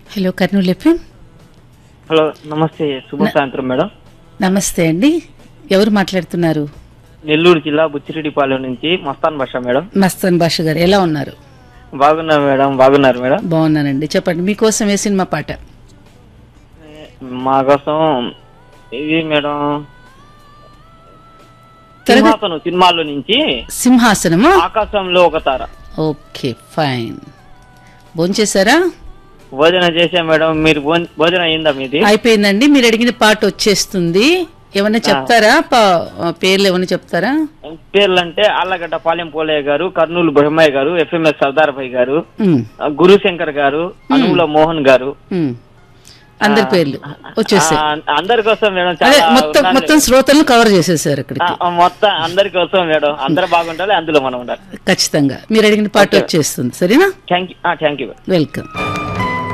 Hello Kurnool FM hello నమస్తే శుభ సాయంత్రం మేడం నమస్తే అండి ఎవరు మాట్లాడుతున్నారు నెల్లూరు జిల్లా బుచ్చిరెడ్డిపాలెం నుంచి మస్తాన్ భాష మేడం మస్తాన్ భాష గారు ఎలా ఉన్నారు బాగున్నారు మేడం బాగున్నారు మేడం బాగున్నానండి చెప్పండి మీకోసం ఏ సినిమా పాట మా కోసం ఇది మేడం త్వరగా- సింహాసనం సినిమాలో నుంచి సింహాసనమా ఆకాశంలో ఒక తార ఓకే ఫైన్ భోంచేశారా భోజనం చేసా మేడం మీరు భోజ- భోజనం అయిందా మీది అయిపోయిందండి మీరు అడిగిన పాట వచ్చేస్తుంది ఏమన్నా చెప్తారా పా- పేర్లు ఏమన్నా చెప్తారా పేర్లు అంటే ఆళ్ళగడ్డ పాలెం పోలయ్య గారు కర్నూలు బ్రహ్మయ్య గారు ఎఫ్ఎంఎస్ సర్దార్ భాయ్ గారు ఉమ్, ఆ, గురుశంకర్ గారు అనుముల మోహన్ గారు ఉమ్. అందరి పేర్లు వచ్చేసాయి ఆ, అందరి కోసం మేడం అదే చాలా మొత్తం ఉన్నాను. మొత్తం శ్రోతలను కవర్ చేసేసారు ఇక్కడికి ఆ, మొత్తం అందరి కోసం మేడం అందరు బాగుండాలి అందులో మనం ఉండాలి ఖచ్చితంగా మీరు అడిగిన పాట వచ్చేస్తుంది సరేనా thank you thank you welcome